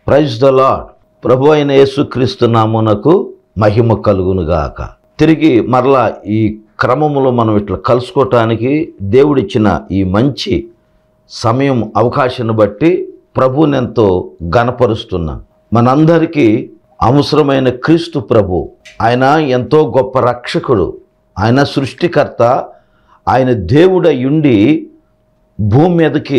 praise the lord ప్రభు అయిన యేసుక్రీస్తు నామునకు మహిమ కలుగునుగాక తిరిగి మరలా ఈ క్రమములో మనం ఇట్లా కలుసుకోవటానికి దేవుడిచ్చిన ఈ మంచి సమయం అవకాశాన్ని బట్టి ప్రభుని ఎంతో గనపరుస్తున్నాం మనందరికీ అవసరమైన క్రీస్తు ప్రభు ఆయన ఎంతో గొప్ప రక్షకుడు ఆయన సృష్టికర్త ఆయన దేవుడయుండి భూమి మీదకి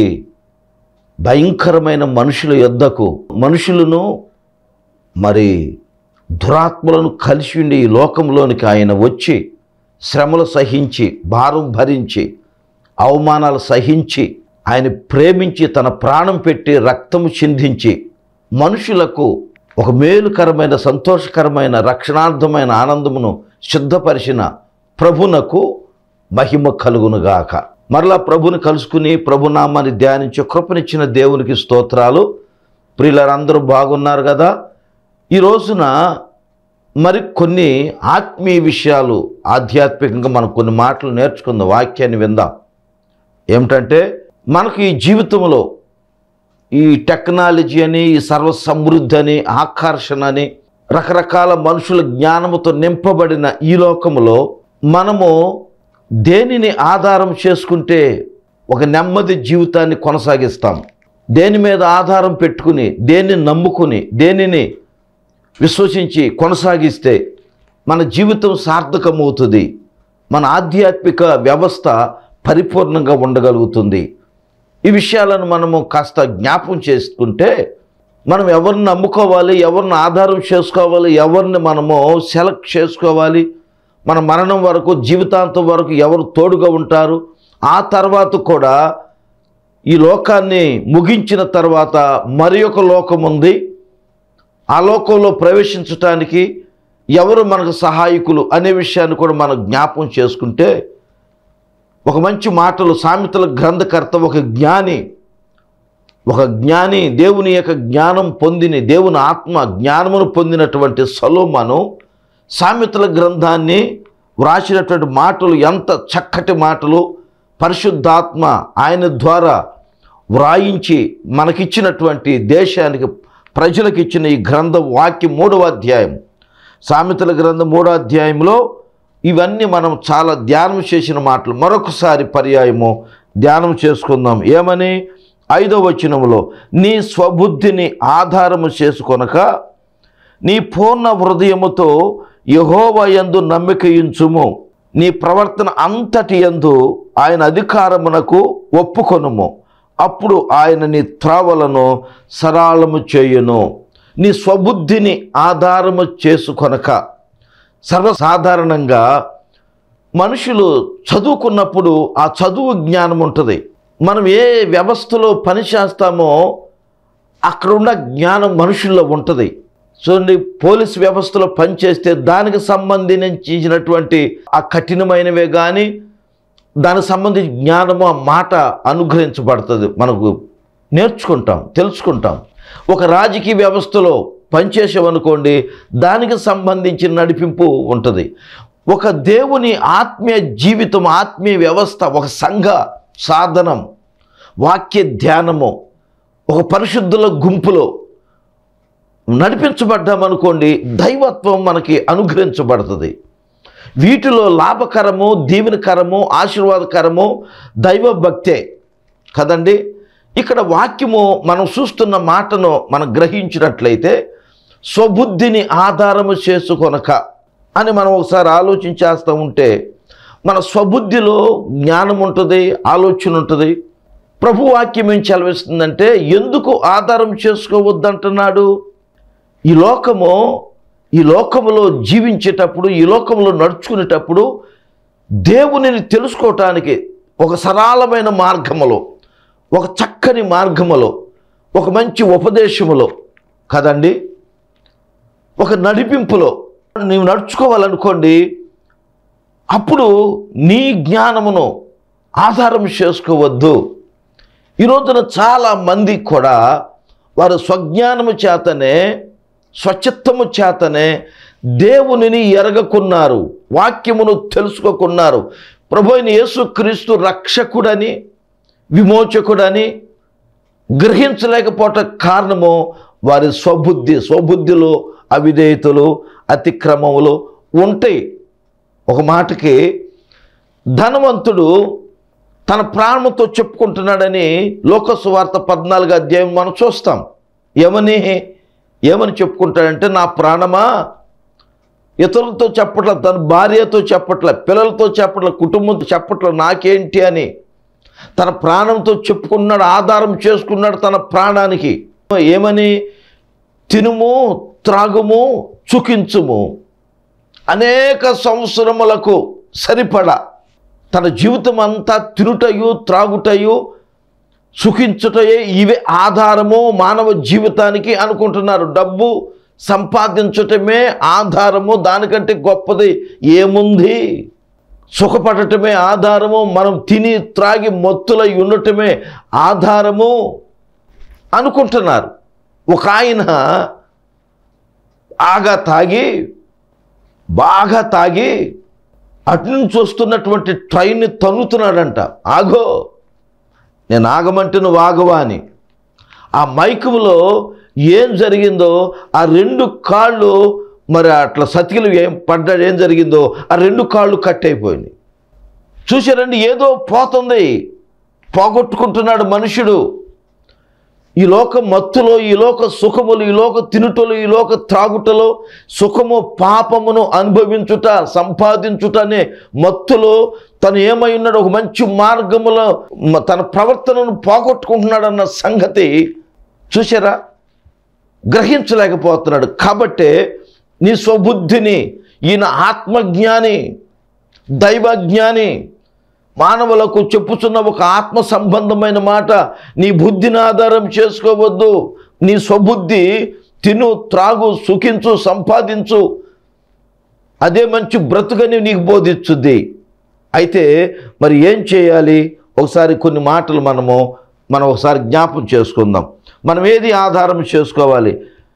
భయంకరమైన మనుషుల యొద్దకు మనుషులను మరి దురాత్మలను కలిసి ఉండి ఈ లోకంలోనికి ఆయన వచ్చి శ్రమలు సహించి భారం భరించి అవమానాలు సహించి ఆయన ప్రేమించి తన ప్రాణం పెట్టి రక్తము చిందించి మనుషులకు ఒక మేలుకరమైన సంతోషకరమైన రక్షణార్థమైన ఆనందమును సిద్ధపరిచిన ప్రభునకు మహిమ కలుగునుగాక మరలా ప్రభుని కలుసుకుని ప్రభునామాన్ని ధ్యానించి కృపనిచ్చిన దేవునికి స్తోత్రాలు ప్రియులందరూ బాగున్నారు కదా ఈ రోజున మరి కొన్ని ఆత్మీయ విషయాలు ఆధ్యాత్మికంగా మనం కొన్ని మాటలు నేర్చుకుందాం వాక్యాన్ని విందాం ఏమిటంటే మనకు ఈ జీవితంలో ఈ టెక్నాలజీ అని ఈ సర్వ సమృద్ధి అని ఆకర్షణ అని రకరకాల మనుషుల జ్ఞానముతో నింపబడిన ఈ లోకములో మనము దేనిని ఆధారం చేసుకుంటే ఒక నెమ్మది జీవితాన్ని కొనసాగిస్తాం దేని మీద ఆధారం పెట్టుకుని దేన్ని నమ్ముకుని దేనిని విశ్వసించి కొనసాగిస్తే మన జీవితం సార్థకమవుతుంది మన ఆధ్యాత్మిక వ్యవస్థ పరిపూర్ణంగా ఉండగలుగుతుంది ఈ విషయాలను మనము కాస్త జ్ఞాపం చేసుకుంటే మనం ఎవరిని నమ్ముకోవాలి ఎవరిని ఆధారం చేసుకోవాలి ఎవరిని మనము సెలెక్ట్ చేసుకోవాలి మన మరణం వరకు జీవితాంతం వరకు ఎవరు తోడుగా ఉంటారు ఆ తర్వాత కూడా ఈ లోకాన్ని ముగించిన తర్వాత మరి ఒక లోకం ఉంది ఆ లోకంలో ప్రవేశించటానికి ఎవరు మనకు సహాయకులు అనే విషయాన్ని కూడా మనం జ్ఞాపం చేసుకుంటే ఒక మంచి మాటలు సామెతల గ్రంథకర్త ఒక జ్ఞాని ఒక జ్ఞాని దేవుని యొక్క జ్ఞానం పొందిని దేవుని ఆత్మ జ్ఞానమును పొందినటువంటి సలోమను సామెతల గ్రంథాన్ని వ్రాసినటువంటి మాటలు ఎంత చక్కటి మాటలు పరిశుద్ధాత్మ ఆయన ద్వారా వ్రాయించి మనకిచ్చినటువంటి దేశానికి ప్రజలకు ఇచ్చిన ఈ గ్రంథ వాక్యం మూడవ అధ్యాయం సామెతల గ్రంథం మూడో అధ్యాయంలో ఇవన్నీ మనం చాలా ధ్యానం చేసిన మాటలు మరొకసారి పర్యాయము ధ్యానం చేసుకుందాం ఏమని ఐదో వచనములో నీ స్వబుద్ధిని ఆధారము చేసుకొనక నీ పూర్ణ హృదయముతో యహోవ యందు నమ్మికయించుము నీ ప్రవర్తన అంతటి యందు ఆయన అధికారమునకు ఒప్పుకొనుము అప్పుడు ఆయన నీ త్రావలను సరాళము చేయును నీ స్వబుద్ధిని ఆధారము చేసుకొనక సర్వసాధారణంగా మనుషులు చదువుకున్నప్పుడు ఆ చదువు జ్ఞానం ఉంటుంది మనం ఏ వ్యవస్థలో పని చేస్తామో అక్కడ ఉన్న జ్ఞానం మనుషుల్లో ఉంటుంది చూడండి పోలీస్ వ్యవస్థలో పనిచేస్తే దానికి సంబంధించినటువంటి ఆ కఠినమైనవే కానీ దానికి సంబంధించి జ్ఞానము ఆ మాట అనుగ్రహించబడుతుంది మనకు నేర్చుకుంటాం తెలుసుకుంటాం ఒక రాజకీయ వ్యవస్థలో పనిచేసామనుకోండి దానికి సంబంధించిన నడిపింపు ఉంటుంది ఒక దేవుని ఆత్మీయ జీవితం ఆత్మీయ వ్యవస్థ ఒక సంఘ సాధనం వాక్య ధ్యానము ఒక పరిశుద్ధుల గుంపులో నడిపించబడ్డామనుకోండి దైవత్వం మనకి అనుగ్రహించబడుతుంది వీటిలో లాభకరము దీవెనకరము ఆశీర్వాదకరము దైవ భక్తే కదండి ఇక్కడ వాక్యము మనం చూస్తున్న మాటను మనం గ్రహించినట్లయితే స్వబుద్ధిని ఆధారము చేసుకొనక అని మనం ఒకసారి ఆలోచించేస్తూ ఉంటే మన స్వబుద్ధిలో జ్ఞానం ఉంటుంది ఆలోచన ఉంటుంది ప్రభు వాక్యం ఏం చలవిస్తుందంటే ఎందుకు ఆధారం చేసుకోవద్దంటున్నాడు ఈ లోకము ఈ లోకములో జీవించేటప్పుడు ఈ లోకంలో నడుచుకునేటప్పుడు దేవునిని తెలుసుకోవటానికి ఒక సరళమైన మార్గములో ఒక చక్కని మార్గములో ఒక మంచి ఉపదేశములో కదండి ఒక నడిపింపులో నీవు నడుచుకోవాలనుకోండి అప్పుడు నీ జ్ఞానమును ఆధారం చేసుకోవద్దు ఈ రోజున చాలా మంది కూడా వారు స్వజ్ఞానము చేతనే స్వచ్ఛత్తము చేతనే దేవునిని ఎరగకున్నారు వాక్యమును తెలుసుకోకున్నారు ప్రభు అయిన యేసుక్రీస్తు రక్షకుడని విమోచకుడని గ్రహించలేకపోవట కారణము వారి స్వబుద్ధి స్వబుద్ధిలో అవిధేయతలు అతిక్రమములు ఉంటాయి ఒక మాటకి ధనవంతుడు తన ప్రాణంతో చెప్పుకుంటున్నాడని లోకసువార్త పద్నాలుగు అధ్యాయం మనం చూస్తాం ఏమని ఏమని చెప్పుకుంటాడంటే నా ప్రాణమా ఇతరులతో చెప్పట్ల తన భార్యతో చెప్పట్ల పిల్లలతో చెప్పట్ల కుటుంబంతో చెప్పట్ల నాకేంటి అని తన ప్రాణంతో చెప్పుకున్నాడు ఆధారం చేసుకున్నాడు తన ప్రాణానికి ఏమని తినుము త్రాగుము చుకించుము అనేక సంవత్సరములకు సరిపడా తన జీవితం అంతా తినుటయు త్రాగుటయు సుఖించుటయే ఇవే ఆధారము మానవ జీవితానికి అనుకుంటున్నారు డబ్బు సంపాదించటమే ఆధారము దానికంటే గొప్పది ఏముంది సుఖపడటమే ఆధారము మనం తిని త్రాగి మొత్తులై ఉండటమే ఆధారము అనుకుంటున్నారు ఒక ఆయన బాగా తాగి బాగా తాగి అటు నుంచి వస్తున్నటువంటి ట్రైన్ని తన్నుతున్నాడంట ఆగో నేను ఆగమంటే నువ్వు ఆగవా అని ఆ మైకులో ఏం జరిగిందో ఆ రెండు కాళ్ళు మరి అట్లా సతికిలు ఏం పడ్డాడు ఏం జరిగిందో ఆ రెండు కాళ్ళు కట్ అయిపోయినాయి చూసారండి ఏదో పోతుంది పోగొట్టుకుంటున్నాడు మనుషుడు ఈ లోక మత్తులో ఈ లోక సుఖములు ఈ లోక తినుటలు ఈ లోక త్రాగుటలో సుఖము పాపమును అనుభవించుట సంపాదించుట అనే మత్తులో తను ఏమై ఉన్నాడు ఒక మంచి మార్గములో మ- తన ప్రవర్తనను పోగొట్టుకుంటున్నాడన్న సంగతి చూసారా గ్రహించలేకపోతున్నాడు కాబట్టే నీ స్వబుద్ధిని ఈయన ఆత్మజ్ఞాని దైవజ్ఞాని మానవులకు చెప్పుచున్న ఒక ఆత్మ సంబంధమైన మాట నీ బుద్ధిని ఆధారం చేసుకోవద్దు నీ స్వబుద్ధి తిను త్రాగు సుఖించు సంపాదించు అదే మంచి బ్రతుకని నీకు బోధించుద్ది అయితే మరి ఏం చేయాలి ఒకసారి కొన్ని మాటలు మనము మనం ఒకసారి జ్ఞాపం చేసుకుందాం మనం ఏది ఆధారం చేసుకోవాలి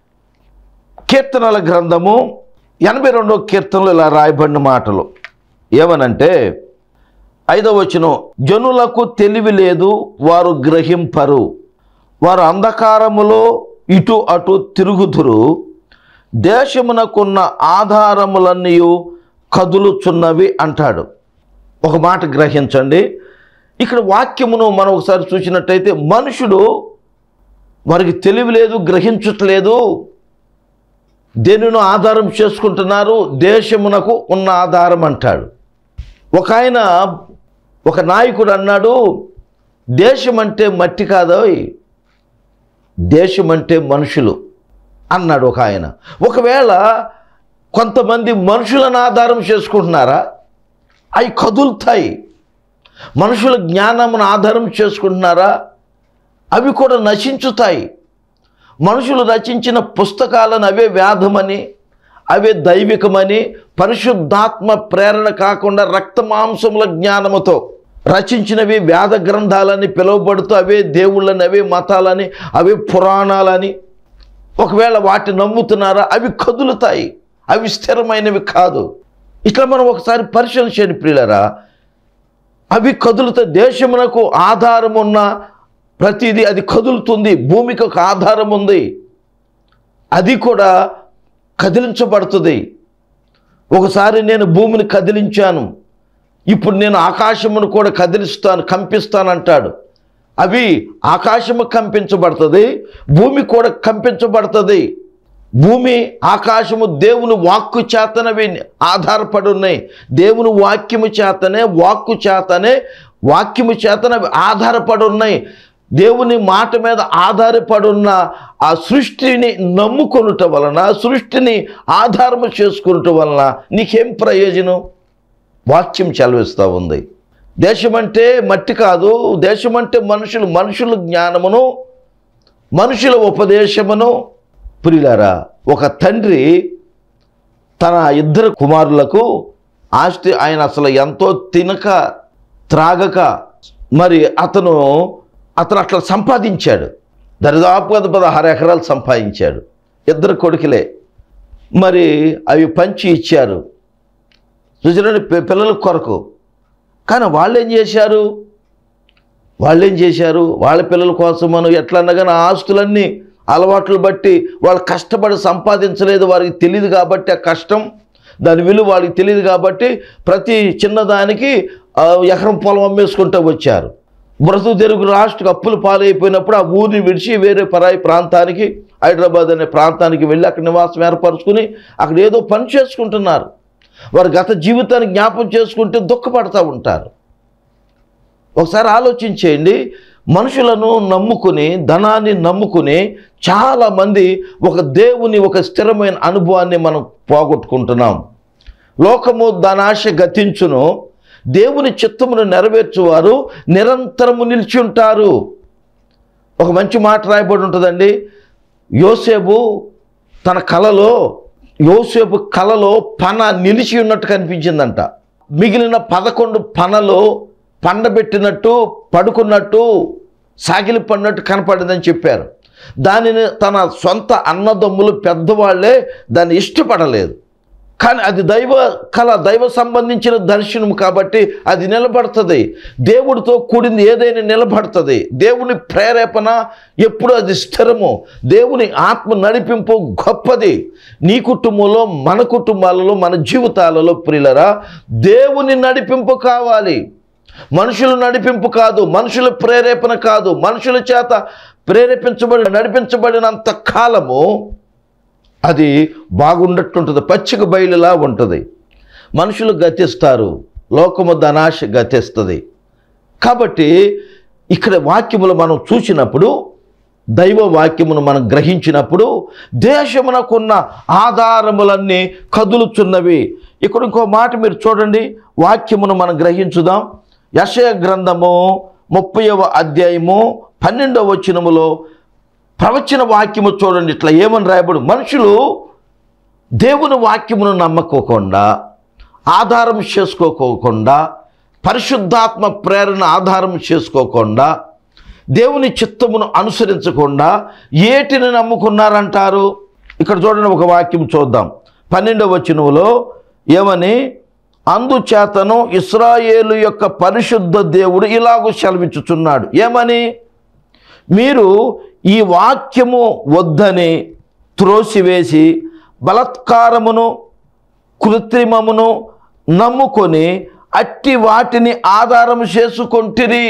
కీర్తనల గ్రంథము ఎనభై రెండో కీర్తనలు ఇలా రాయబడిన మాటలు ఏమనంటే ఐదవ వచనం జనులకు తెలివి లేదు వారు గ్రహింపరు వారు అంధకారములో ఇటు అటు తిరుగుదురు దేశమునకున్న ఆధారములన్నీ కదులుచున్నవి అంటాడు ఒక మాట గ్రహించండి ఇక్కడ వాక్యమును మనం ఒకసారి చూసినట్టయితే మనుషుడు వారికి తెలివి లేదు గ్రహించట్లేదు దేనిను ఆధారం చేసుకుంటున్నారు దేశమునకు ఉన్న ఆధారం అంటాడు ఒక ఆయన ఒక నాయకుడు అన్నాడు దేశం అంటే మట్టి కాదోయ్ దేశం అంటే మనుషులు అన్నాడు ఒక ఆయన ఒకవేళ కొంతమంది మనుషులను ఆధారం చేసుకుంటున్నారా అవి కదులుతాయి మనుషుల జ్ఞానమును ఆధారం చేసుకుంటున్నారా అవి కూడా నశించుతాయి మనుషులు రచించిన పుస్తకాలను అవే వేదమని అవే దైవికమని పరిశుద్ధాత్మ ప్రేరణ కాకుండా రక్త మాంసముల జ్ఞానముతో రచించినవి వేద గ్రంథాలని పిలువబడుతూ అవే దేవుళ్ళని అవే మతాలని అవే పురాణాలని ఒకవేళ వాటి నమ్ముతున్నారా అవి కదులుతాయి అవి స్థిరమైనవి కాదు ఇట్లా మనం ఒకసారి పరిశీలన చేయని ప్రియులరా అవి కదులుతాయి దేశమునకు ఆధారం ఉన్న ప్రతిదీ అది కదులుతుంది భూమికి ఒక ఆధారం ఉంది అది కూడా కదిలించబడుతుంది ఒకసారి నేను భూమిని కదిలించాను ఇప్పుడు నేను ఆకాశమును కూడా కదిలిస్తాను కంపిస్తానంటాడు అవి ఆకాశము కంపించబడుతుంది భూమి కూడా కంపించబడుతుంది భూమి ఆకాశము దేవుని వాక్కు చేతనవి ఆధారపడి ఉన్నాయి దేవుని వాక్యము చేతనే వాక్కు చేతనే వాక్యము చేతన అవి ఆధారపడి ఉన్నాయి దేవుని మాట మీద ఆధారపడి ఉన్న ఆ సృష్టిని నమ్ముకొనుట వలన సృష్టిని ఆధారము చేసుకునుట వలన నీకేం ప్రయోజనం వాక్యం చలవిస్తూ ఉంది దేశం అంటే మట్టి కాదు దేశం అంటే మనుషులు మనుషుల జ్ఞానమును మనుషుల ఉపదేశమును పురిలారా ఒక తండ్రి తన ఇద్దరు కుమారులకు ఆస్తి ఆయన అసలు ఎంతో తినక త్రాగక మరి అతను అతను అట్లా సంపాదించాడు దరిదాపు పద పదహారు ఎకరాలు సంపాదించాడు ఇద్దరు కొడుకులే మరి అవి పంచి ఇచ్చారు చూసినండి పిల్లల కొరకు కానీ వాళ్ళు ఏం చేశారు వాళ్ళు ఏం చేశారు వాళ్ళ పిల్లల కోసం మనం ఎట్లన్నా కానీ ఆ ఆస్తులన్నీ అలవాట్లు బట్టి వాళ్ళు కష్టపడి సంపాదించలేదు వారికి తెలియదు కాబట్టి ఆ కష్టం దాని విలువ వాళ్ళకి తెలియదు కాబట్టి ప్రతి చిన్నదానికి ఆ, ఎకరం పొలం అమ్మేసుకుంటూ వచ్చారు బ్రతుకు తెరుగు రాష్ట్రకు అప్పులు పాలైపోయినప్పుడు ఆ ఊరిని విడిచి వేరే పరాయి ప్రాంతానికి హైదరాబాద్ అనే ప్రాంతానికి వెళ్ళి అక్కడ నివాసం ఏర్పరచుకుని అక్కడ ఏదో పని చేసుకుంటున్నారు వారు గత జీవితాన్ని జ్ఞాపం చేసుకుంటే దుఃఖపడతా ఉంటారు ఒకసారి ఆలోచించేయండి మనుషులను నమ్ముకుని ధనాన్ని నమ్ముకుని చాలామంది ఒక దేవుని ఒక స్థిరమైన అనుభవాన్ని మనం పోగొట్టుకుంటున్నాం లోకము దాని ఆశ గతించును దేవుని చిత్తమును నెరవేర్చువారు నిరంతరము నిలిచి ఉంటారు ఒక మంచి మాట రాయబడి ఉంటుందండి యోసేపు తన కలలో యోసేపు కలలో పన నిలిచి ఉన్నట్టు కనిపించిందంట మిగిలిన పదకొండు పనలో పండబెట్టినట్టు పడుకున్నట్టు సాగిలి పడినట్టు కనపడిందని చెప్పారు దానిని తన సొంత అన్నదమ్ములు పెద్దవాళ్ళే దాన్ని ఇష్టపడలేదు కానీ అది దైవ కళ దైవ సంబంధించిన దర్శనం కాబట్టి అది నిలబడుతుంది దేవుడితో కూడింది ఏదైనా నిలబడుతుంది దేవుని ప్రేరేపణ ఎప్పుడు అది స్థిరము దేవుని ఆత్మ నడిపింపు గొప్పది నీ కుటుంబంలో మన కుటుంబాలలో మన జీవితాలలో ప్రియులరా దేవుని నడిపింపు కావాలి మనుషుల నడిపింపు కాదు మనుషుల ప్రేరేపణ కాదు మనుషుల చేత ప్రేరేపించబడి నడిపించబడినంత కాలము అది బాగుండట్టుంటుంది పచ్చిక బయలులా ఉంటుంది మనుషులు గతిస్తారు లోకము ధనాశ గతిస్తుంది కాబట్టి ఇక్కడ వాక్యములు మనం చూసినప్పుడు దైవ వాక్యమును మనం గ్రహించినప్పుడు దేశమునకున్న ఆధారములన్నీ కదులుచున్నవి ఇక్కడ ఇంకో మాట మీరు చూడండి వాక్యమును మనం గ్రహించుదాం యశయ గ్రంథము ముప్పైవ అధ్యాయము పన్నెండవ వచనములో ప్రవచన వాక్యము చూడండి ఇట్లా ఏమని రాయబడు మనుషులు దేవుని వాక్యమును నమ్మకోకుండా ఆధారం చేసుకోకోకుండా పరిశుద్ధాత్మ ప్రేరణ ఆధారం చేసుకోకుండా దేవుని చిత్తమును అనుసరించకుండా ఏటిని నమ్ముకున్నారంటారు ఇక్కడ చూడండి ఒక వాక్యం చూద్దాం పన్నెండవ వచనములో ఏమని అందుచేతను ఇస్రాయేలు యొక్క పరిశుద్ధ దేవుడు ఇలాగూ సెలవిచ్చుచున్నాడు ఏమని మీరు ఈ వాక్యము వద్దని త్రోసివేసి బలత్కారమును కృత్రిమమును నమ్ముకొని అట్టి వాటిని ఆధారం చేసుకొంటిరి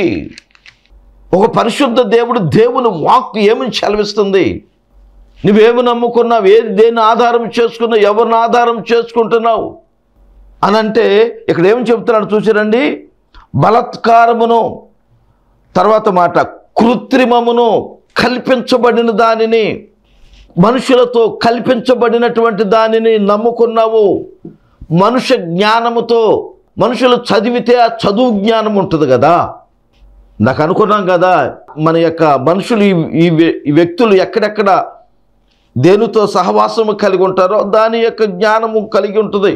ఒక పరిశుద్ధ దేవుడు దేవుని వాక్ ఏమని సెలవిస్తుంది నువ్వేమి నమ్ముకున్నావు ఏది దేన్ని ఆధారం చేసుకున్నావు ఎవరిని ఆధారం చేసుకుంటున్నావు అని అంటే ఇక్కడ ఏమి చెప్తున్నాడు చూసిరండి బలత్కారమును తర్వాత మాట కృత్రిమమును కల్పించబడిన దానిని మనుషులతో కల్పించబడినటువంటి దానిని నమ్ముకున్నావు మనుష్య జ్ఞానముతో మనుషులు చదివితే ఆ చదువు జ్ఞానం ఉంటుంది కదా నాకు అనుకున్నాం కదా మన యొక్క మనుషులు ఈ- ఈ వ్య- ఈ వ్యక్తులు ఎక్కడెక్కడ దేనితో సహవాసము కలిగి ఉంటారో దాని యొక్క జ్ఞానము కలిగి ఉంటుంది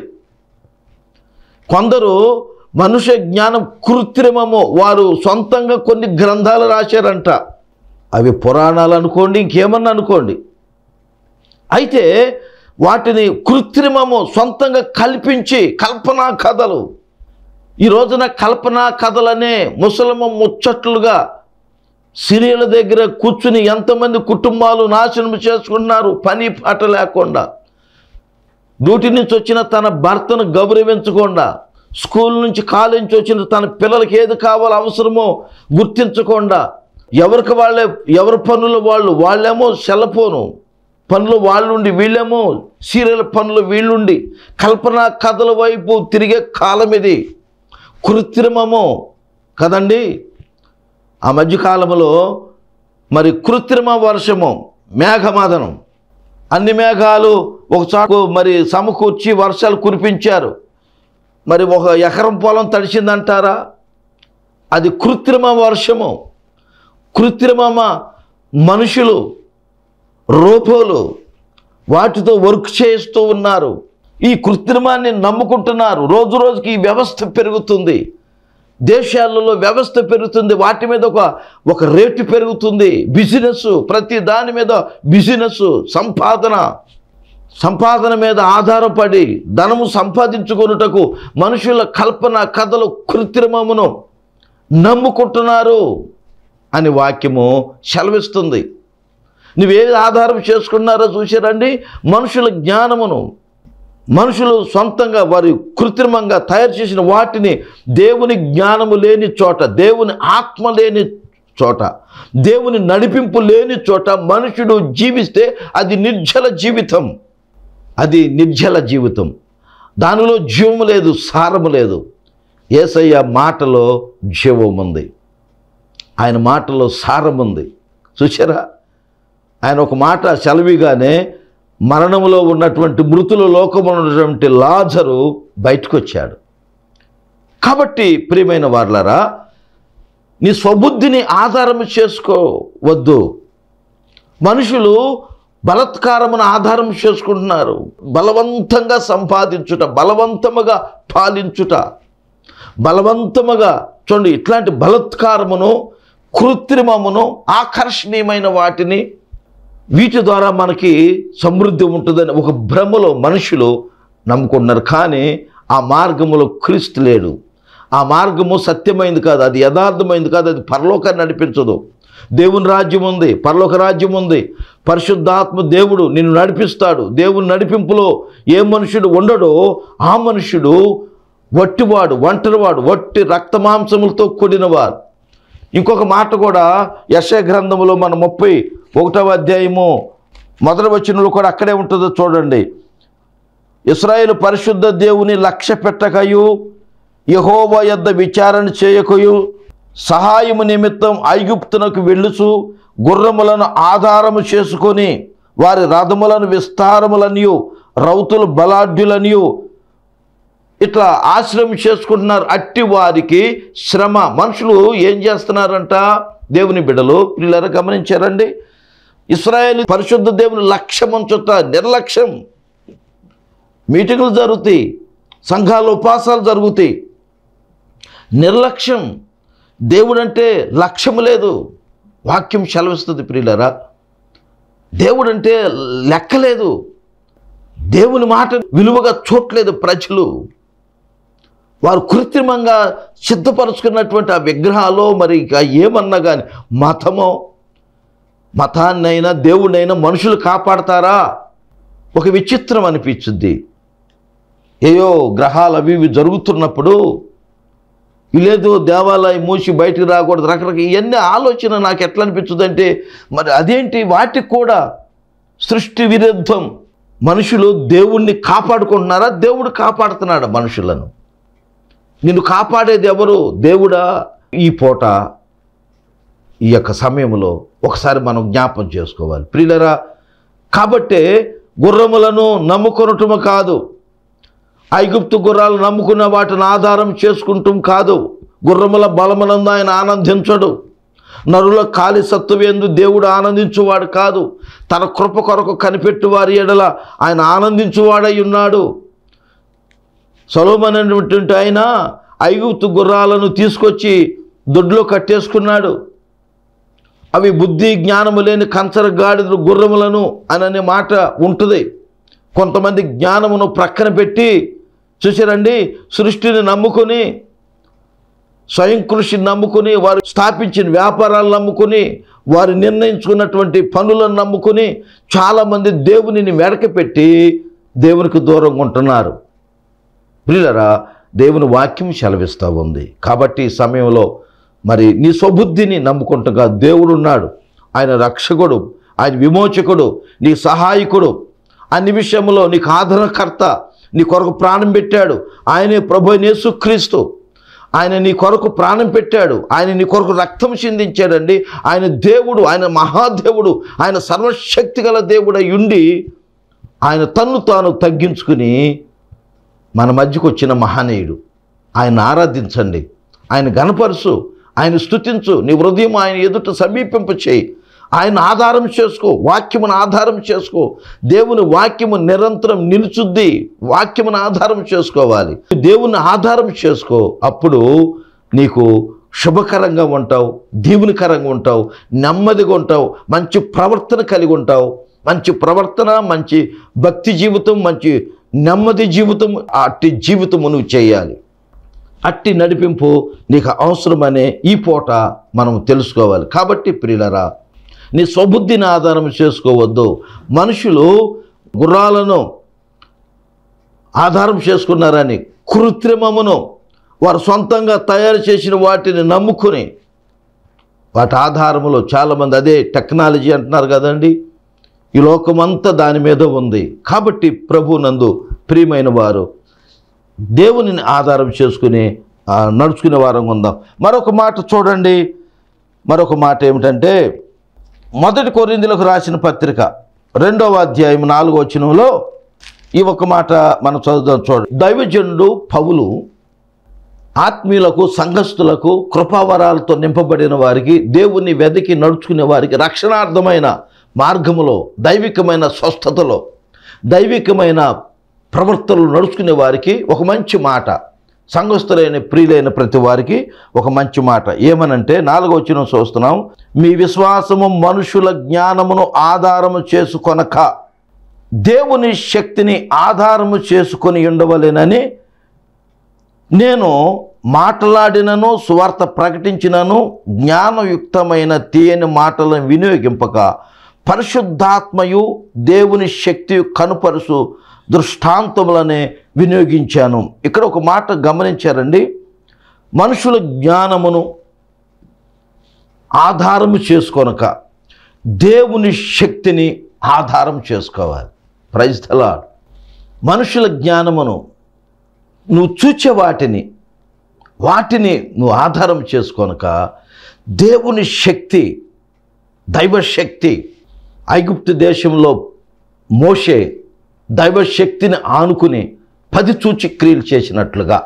కొందరు మనుష్య జ్ఞానం కృత్రిమము వారు సొంతంగా కొన్ని గ్రంథాలు రాశారంట అవి పురాణాలు అనుకోండి ఇంకేమన్నా అనుకోండి అయితే వాటిని కృత్రిమము సొంతంగా కల్పించి కల్పనా కథలు ఈ రోజున కల్పనా కథలనే ముసలమ ముచ్చట్లుగా సిరియల దగ్గర కూర్చుని ఎంతమంది కుటుంబాలు నాశనం చేసుకున్నారు పని పాట లేకుండా డ్యూటీ నుంచి వచ్చిన తన భర్తను గౌరవించకుండా స్కూల్ నుంచి కాలేజ్ నుంచి వచ్చిన తన పిల్లలకి ఏది కావాలో అవసరమో గుర్తించకుండా ఎవరికి వాళ్ళే ఎవరి పనులు వాళ్ళు వాళ్ళేమో సెల్ ఫోను పనులు వాళ్ళుండి వీళ్ళేమో సీరియల్ పనులు వీళ్ళుండి కల్పన కథల వైపు తిరిగే కాలం ఇది కృత్రిమము కదండి ఆ మధ్యకాలంలో మరి కృత్రిమ వర్షము మేఘమాదనం అన్ని మేఘాలు ఒకసారి మరి సమకూర్చి వర్షాలు కురిపించారు మరి ఒక ఎకరం పొలం తడిసిందంటారా అది కృత్రిమ వర్షము కృత్రిమ మనుషులు రోపోలు వాటితో వర్క్ చేస్తూ ఉన్నారు ఈ కృత్రిమాన్ని నమ్ముకుంటున్నారు రోజు రోజుకి ఈ వ్యవస్థ పెరుగుతుంది దేశాలలో వ్యవస్థ పెరుగుతుంది వాటి మీద ఒక ఒక రేటు పెరుగుతుంది బిజినెస్ ప్రతి దాని మీద బిజినెస్ సంపాదన సంపాదన మీద ఆధారపడి ధనము సంపాదించుకొనుటకు మనుషుల కల్పన కథలు కృత్రిమమును నమ్ముకుంటున్నారు అని వాక్యము సెలవిస్తుంది నువ్వేది ఆధారం చేసుకున్నారో చూసారండి మనుషుల జ్ఞానమును మనుషులు సొంతంగా వారి కృత్రిమంగా తయారు చేసిన వాటిని దేవుని జ్ఞానము లేని చోట దేవుని ఆత్మ లేని చోట దేవుని నడిపింపు లేని చోట మనుషుడు జీవిస్తే అది నిర్జల జీవితం అది నిర్జల జీవితం దానిలో జీవము లేదు సారము లేదు ఏసయ్య మాటలో జీవం ఉంది ఆయన మాటలో సారం ఉంది చూసారా ఆయన ఒక మాట సెలవిగానే మరణంలో ఉన్నటువంటి మృతుల లోకములో ఉన్నటువంటి లాజరు బయటకు వచ్చాడు కాబట్టి ప్రియమైన వార్లరా నీ స్వబుద్ధిని ఆధారం చేసుకోవద్దు మనుషులు బలత్కారమును ఆధారం చేసుకుంటున్నారు బలవంతంగా సంపాదించుట బలవంతముగా పాలించుట బలవంతముగా చూడండి ఇట్లాంటి బలత్కారమును కృత్రిమమును ఆకర్షణీయమైన వాటిని వీటి ద్వారా మనకి సమృద్ధి ఉంటుందని ఒక భ్రమలో మనుషులు నమ్ముకుంటున్నారు కానీ ఆ మార్గములో క్రీస్తు లేడు ఆ మార్గము సత్యమైంది కాదు అది యథార్థమైంది కాదు అది పరలోకాన్ని నడిపించదు దేవుని రాజ్యం ఉంది పరలోక రాజ్యం ఉంది పరిశుద్ధాత్మ దేవుడు నిన్ను నడిపిస్తాడు దేవుని నడిపింపులో ఏ మనుషుడు ఉండడో ఆ మనుషుడు వట్టివాడు ఒంటరివాడు వట్టి రక్తమాంసములతో కూడినవాడు ఇంకొక మాట కూడా యశ గ్రంథములో మన ముప్పై ఒకటవ అధ్యాయము మొదటి వచనంలో కూడా అక్కడే ఉంటుందో చూడండి ఇస్రాయేల్ పరిశుద్ధ దేవుని లక్ష్య పెట్టకయు యహోవా యొద్ద విచారణ చేయకయు సహాయము నిమిత్తం ఐగుప్తునకు వెళ్ళుచు గుర్రములను ఆధారము చేసుకొని వారి రథములను విస్తారములనియు రౌతులు బలాఢ్యులనియు ఇట్లా ఆశ్రయం చేసుకుంటున్నారు అట్టి వారికి శ్రమ మనుషులు ఏం చేస్తున్నారంట దేవుని బిడ్డలు వీళ్ళెవరు గమనించారండి ఇస్రాయేల్ పరిశుద్ధ దేవుని లక్ష్యం ఉంచుట నిర్లక్ష్యం మీటింగులు జరుగుతాయి సంఘాలు ఉపాసాలు జరుగుతాయి నిర్లక్ష్యం దేవుడంటే లక్ష్యం లేదు వాక్యం సెలవిస్తుంది ప్రియులరా దేవుడంటే లెక్కలేదు దేవుని మాట విలువగా చూడలేదు ప్రజలు వారు కృత్రిమంగా సిద్ధపరుచుకున్నటువంటి ఆ విగ్రహాలు మరి ఇక ఏమన్నా కానీ మతమో మతాన్నైనా దేవుడైనా మనుషులు కాపాడతారా ఒక విచిత్రం అనిపించుద్ది ఏయో గ్రహాలు అవి ఇవి జరుగుతున్నప్పుడు లేదు దేవాలయం మూసి బయటికి రాకూడదు రకరకాల ఇవన్నీ ఆలోచన నాకు ఎట్లా అనిపించుద్ది అంటే మరి అదేంటి వాటికి కూడా సృష్టి విరుద్ధం మనుషులు దేవుణ్ణి కాపాడుకుంటున్నారా దేవుడు కాపాడుతున్నాడు మనుషులను నిన్ను కాపాడేది ఎవరు దేవుడా ఈ పూట ఈ యొక్క సమయంలో ఒకసారి మనం జ్ఞాపం చేసుకోవాలి ప్రియులరా కాబట్టే గుర్రములను నమ్ముకొనటము కాదు ఐగుప్తు గుర్రాలు నమ్ముకున్న వాటిని ఆధారం చేసుకుంటాం కాదు గుర్రముల బలమునందు ఆయన ఆనందించడు నరుల కాలి సత్తువేందు దేవుడు ఆనందించువాడు కాదు తన కృప కొరకు కనిపెట్టు వారి ఎడల ఆయన ఆనందించువాడై ఉన్నాడు సొలోమన్ అనేటువంటి ఆయన ఐగుప్తు గుర్రాలను తీసుకొచ్చి దొడ్లో కట్టేసుకున్నాడు అవి బుద్ధి జ్ఞానము లేని కంచర గాడిద గుర్రములను అననే మాట ఉంటుంది కొంతమంది జ్ఞానమును ప్రక్కన పెట్టి చూసారండి సృష్టిని నమ్ముకొని స్వయం కృషి నమ్ముకుని వారు స్థాపించిన వ్యాపారాలు నమ్ముకుని వారు నిర్ణయించుకున్నటువంటి పనులను నమ్ముకుని చాలామంది దేవునిని వెడకపెట్టి దేవునికి దూరంగా ఉంటున్నారు ప్రియులరా దేవుని వాక్యం సెలవిస్తూ ఉంది కాబట్టి ఈ సమయంలో మరి నీ స్వబుద్ధిని నమ్ముకుంటగా దేవుడు ఉన్నాడు ఆయన రక్షకుడు ఆయన విమోచకుడు నీ సహాయకుడు అన్ని విషయంలో నీకు ఆదరణకర్త నీ కొరకు ప్రాణం పెట్టాడు ఆయనే ప్రభు యేసుక్రీస్తు ఆయన నీ కొరకు ప్రాణం పెట్టాడు ఆయన నీ కొరకు రక్తం చిందించాడండి ఆయన దేవుడు ఆయన మహాదేవుడు ఆయన సర్వశక్తి గల దేవుడై ఉండి ఆయన తన్ను తాను తగ్గించుకుని మన మధ్యకు వచ్చిన మహనీయుడు ఆయన ఆరాధించండి ఆయన గణపరుసు ఆయన స్తుతించు నీ హృదయం ఆయన ఎదుట సమీపింప చేయి ఆయన ఆధారం చేసుకో వాక్యమును ఆధారం చేసుకో దేవుని వాక్యము నిరంతరం నిలుచుద్ది వాక్యమును ఆధారం చేసుకోవాలి దేవుని ఆధారం చేసుకో అప్పుడు నీకు శుభకరంగా ఉంటావు దీవునికరంగా ఉంటావు నెమ్మదిగా ఉంటావు మంచి ప్రవర్తన కలిగి ఉంటావు మంచి ప్రవర్తన మంచి భక్తి జీవితం మంచి నెమ్మది జీవితం అట్టి జీవితము నువ్వు చేయాలి అట్టి నడిపింపు నీకు అవసరమనే ఈ పూట మనం తెలుసుకోవాలి కాబట్టి ప్రియులరా నీ స్వబుద్ధిని ఆధారం చేసుకోవద్దు మనుషులు గుర్రాలను ఆధారం చేసుకున్నారని కృత్రిమమును వారు సొంతంగా తయారు చేసిన వాటిని నమ్ముకుని వాటి ఆధారములో చాలామంది అదే టెక్నాలజీ అంటున్నారు కదండి ఈ లోకమంతా దాని మీద ఉంది కాబట్టి ప్రభు నందు ప్రియమైన వారు దేవునిని ఆధారం చేసుకుని ఆ, నడుచుకునే వారం ఉందాం మరొక మాట చూడండి మరొక మాట ఏమిటంటే మొదటి కొరిందులకు రాసిన పత్రిక రెండవ అధ్యాయం నాలుగో వచనంలో ఈ ఒక మాట మనం చదువుదాం చూడండి దైవజనుడు పౌలు ఆత్మీయులకు సంఘస్థులకు కృపావరాలతో నింపబడిన వారికి దేవుణ్ణి వెతికి నడుచుకునే వారికి రక్షణార్థమైన మార్గములో దైవికమైన స్వస్థతలో దైవికమైన ప్రవర్తనలు నడుచుకునే వారికి ఒక మంచి మాట సంఘస్థులైన ప్రియులైన ప్రతి వారికి ఒక మంచి మాట ఏమనంటే నాలుగో వచ్చిన చూస్తున్నాం మీ విశ్వాసము మనుషుల జ్ఞానమును ఆధారము చేసుకొనక దేవుని శక్తిని ఆధారము చేసుకొని ఉండవలెనని నేను మాట్లాడినను సువార్త ప్రకటించినను జ్ఞానయుక్తమైన తీయని మాటలను వినియోగింపక పరిశుద్ధాత్మయు దేవుని శక్తి కనుపరుసు దృష్టాంతములనే వినియోగించాను ఇక్కడ ఒక మాట గమనించారండి మనుషుల జ్ఞానమును ఆధారము చేసుకొనక దేవుని శక్తిని ఆధారం చేసుకోవాలి ప్రైజ్ తలాడ్ మనుషుల జ్ఞానమును నువ్వు చూచే వాటిని వాటిని నువ్వు ఆధారం చేసుకోనక దేవుని శక్తి దైవశక్తి ఐగుప్తు దేశంలో మోషే దైవశక్తిని ఆనుకుని పది చూచి క్రియలు చేసినట్లుగా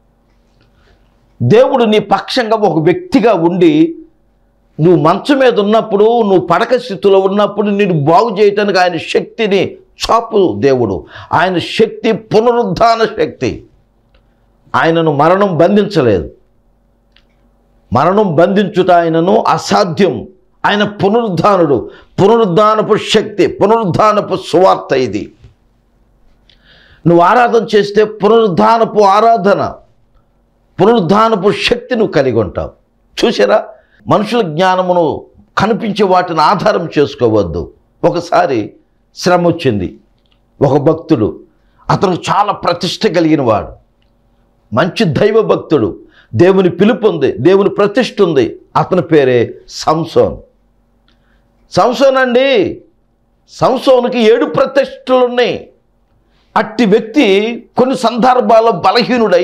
దేవుడు నీ పక్షంగా ఒక వ్యక్తిగా ఉండి నువ్వు మంచం మీద ఉన్నప్పుడు నువ్వు పడక స్థితిలో ఉన్నప్పుడు నేను బాగు చేయటానికి ఆయన శక్తిని చాపు దేవుడు ఆయన శక్తి పునరుద్ధాన శక్తి ఆయనను మరణం బంధించలేదు మరణం బంధించుట ఆయనను అసాధ్యం ఆయన పునరుద్ధానుడు పునరుద్ధానపు శక్తి పునరుద్ధానపు సువార్త ఇది నువ్వు ఆరాధన చేస్తే పునరుద్ధానపు ఆరాధన పునరుద్ధానపు శక్తి నువ్వు కలిగి ఉంటావు చూసారా మనుషుల జ్ఞానమును కనిపించే వాటిని ఆధారం చేసుకోవద్దు ఒకసారి శ్రమ వచ్చింది ఒక భక్తుడు అతను చాలా ప్రతిష్ట కలిగిన వాడు మంచి దైవ భక్తుడు దేవుని పిలుపు ఉంది దేవుని ప్రతిష్ఠ ఉంది అతని పేరే సంసోన్ సంసోన్ అండి సంసోన్కి ఏడు ప్రతిష్టలు ఉన్నాయి అట్టి వ్యక్తి కొన్ని సందర్భాల్లో బలహీనుడై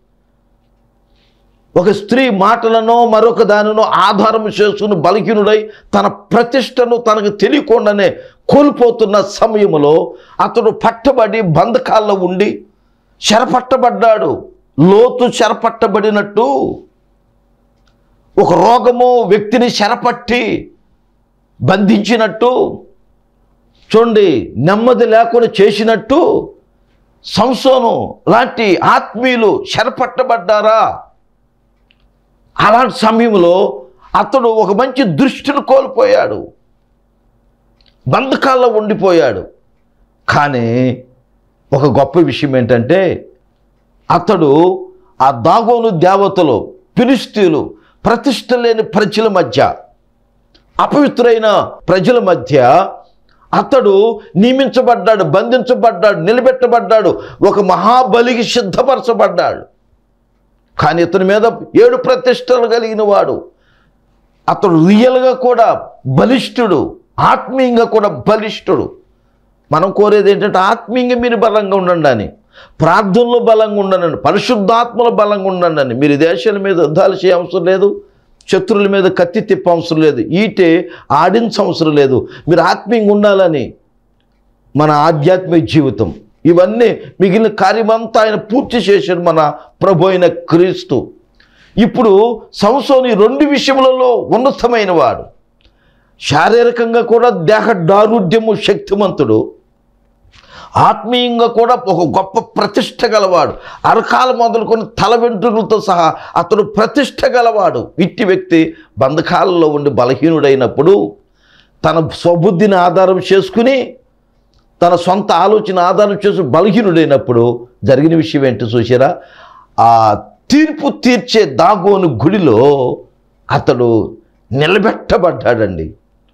ఒక స్త్రీ మాటలను మరొక దానిను ఆధారం చేసుకుని బలహీనుడై తన ప్రతిష్టను తనకు తెలియకుండానే కోల్పోతున్న సమయంలో అతడు పట్టబడి బంధకాల్లో ఉండి చెరపట్టబడ్డాడు లోతు చెరపట్టబడినట్టు ఒక రోగము వ్యక్తిని చెరపట్టి బంధించినట్టు చూడండి నెమ్మది లేకుండా చేసినట్టు సంసోను లాంటి ఆత్మీయులు చెరపట్టబడ్డారా అలాంటి సమయంలో అతడు ఒక మంచి దృష్టిని కోల్పోయాడు బంధకాల్లో ఉండిపోయాడు కానీ ఒక గొప్ప విషయం ఏంటంటే అతడు ఆ దాగోను దేవతలు ఫిలిస్తీన్లు ప్రతిష్ట లేని ప్రజల మధ్య అపవిత్రైన ప్రజల మధ్య అతడు నియమించబడ్డాడు బంధించబడ్డాడు నిలబెట్టబడ్డాడు ఒక మహాబలికి సిద్ధపరచబడ్డాడు కానీ ఇతని మీద ఏడు ప్రతిష్టలు కలిగిన వాడు అతడు రియల్గా కూడా బలిష్ఠుడు ఆత్మీయంగా కూడా బలిష్ఠుడు మనం కోరేది ఏంటంటే ఆత్మీయంగా మీరు బలంగా ఉండండి అని ప్రార్థనలో బలంగా ఉండండి పరిశుద్ధాత్మలో బలంగా ఉండండి అని మీరు ఈ దేశాల మీద యుద్ధాలు చేయ అవసరం లేదు శత్రువుల మీద కత్తి తిప్ప అవసరం లేదు ఈటే ఆడించ అవసరం లేదు మీరు ఆత్మీయంగా ఉండాలని మన ఆధ్యాత్మిక జీవితం ఇవన్నీ మిగిలిన కార్యమంతా ఆయన పూర్తి చేశాడు మన ప్రభు అయిన క్రీస్తు ఇప్పుడు సంసోని రెండు విషయములలో ఉన్నతమైన వాడు శారీరకంగా కూడా దేహ దారుఢ్యము శక్తిమంతుడు ఆత్మీయంగా కూడా ఒక గొప్ప ప్రతిష్ట గలవాడు అరకాలు మొదలుకొని తల వెంట్రుకలతో సహా అతడు ప్రతిష్ట గలవాడు ఇట్టి వ్యక్తి బంధకాలలో ఉండి బలహీనుడైనప్పుడు తన స్వబుద్ధిని ఆధారం చేసుకుని తన సొంత ఆలోచన ఆధారం చేసి బలహీనుడైనప్పుడు జరిగిన విషయం ఏంటో చూసారా ఆ తీర్పు తీర్చే దాగోను గుడిలో అతడు నిలబెట్టబడ్డాడండి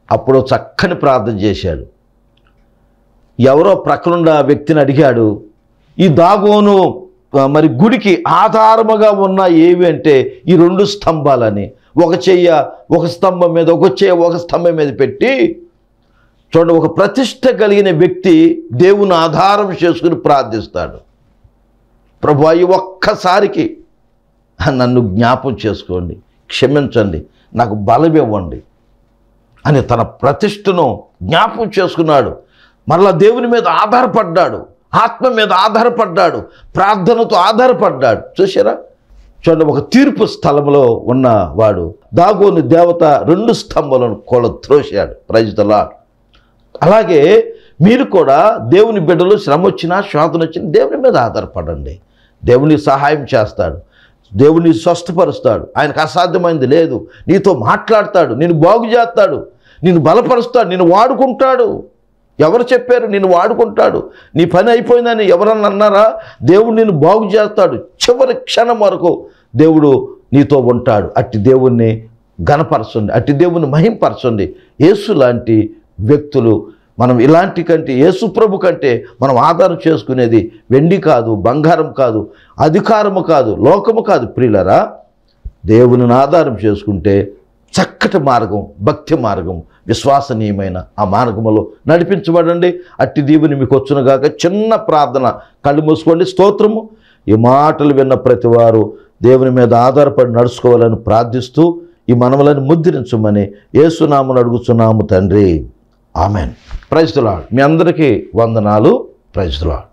అప్పుడు చక్కని ప్రార్థన చేశాడు ఎవరో ప్రక్కనున్న ఆ వ్యక్తిని అడిగాడు ఈ దాగోను ఆ, మరి గుడికి ఆధారముగా ఉన్న ఏవి అంటే ఈ రెండు స్తంభాలని ఒక చెయ్య ఒక స్తంభం మీద ఒక చెయ్య ఒక స్తంభం మీద పెట్టి చూడండి ఒక ప్రతిష్ట కలిగిన వ్యక్తి దేవుని ఆధారం చేసుకుని ప్రార్థిస్తాడు ప్రభు ఈ ఒక్కసారికి నన్ను జ్ఞాపం చేసుకోండి క్షమించండి నాకు బలం ఇవ్వండి అని తన ప్రతిష్టను జ్ఞాపం చేసుకున్నాడు మరలా దేవుని మీద ఆధారపడ్డాడు ఆత్మ మీద ఆధారపడ్డాడు ప్రార్థనతో ఆధారపడ్డాడు చూసారా చూడండి ఒక తీర్పు స్థలంలో ఉన్న వాడు దాగోని దేవత రెండు స్తంభాలను కొల త్రోశాడు ప్రజలా అలాగే మీరు కూడా దేవుని బిడ్డలు శ్రమ వచ్చినా శోధన వచ్చినా దేవుని మీద ఆధారపడండి దేవుని సహాయం చేస్తాడు దేవుని స్వస్థపరుస్తాడు ఆయనకు అసాధ్యమైంది లేదు నీతో మాట్లాడతాడు నేను బాగు చేస్తాడు నిన్ను బలపరుస్తాడు నిన్ను వాడుకుంటాడు ఎవరు చెప్పారు నిన్ను వాడుకుంటాడు నీ పని అయిపోయిందని ఎవరన్నా అన్నారా దేవుడు నిన్ను బాగు చేస్తాడు చివరి క్షణం వరకు దేవుడు నీతో ఉంటాడు అట్టి దేవుణ్ణి గణపరచండి అట్టి దేవుని మహింపరచండి యేసు లాంటి వ్యక్తులు మనం ఇలాంటి కంటే యేసు ప్రభు కంటే మనం ఆధారం చేసుకునేది వెండి కాదు బంగారం కాదు అధికారము కాదు లోకము కాదు ప్రియులరా దేవుని ఆధారం చేసుకుంటే చక్కటి మార్గం భక్తి మార్గం విశ్వసనీయమైన ఆ మార్గములో నడిపించబడండి అట్టి దీవుని మీకు వచ్చునుగాక చిన్న ప్రార్థన కళ్ళు మూసుకోండి స్తోత్రము ఈ మాటలు విన్న ప్రతివారు దేవుని మీద ఆధారపడి నడుచుకోవాలని ప్రార్థిస్తూ ఈ మనములను ముద్రించమని ఏసునామను అడుగుచున్నాము తండ్రి ఆమెన్ ప్రైజ్లాడ్ మీ అందరికీ వందనాలు ప్రైజ్లాడ్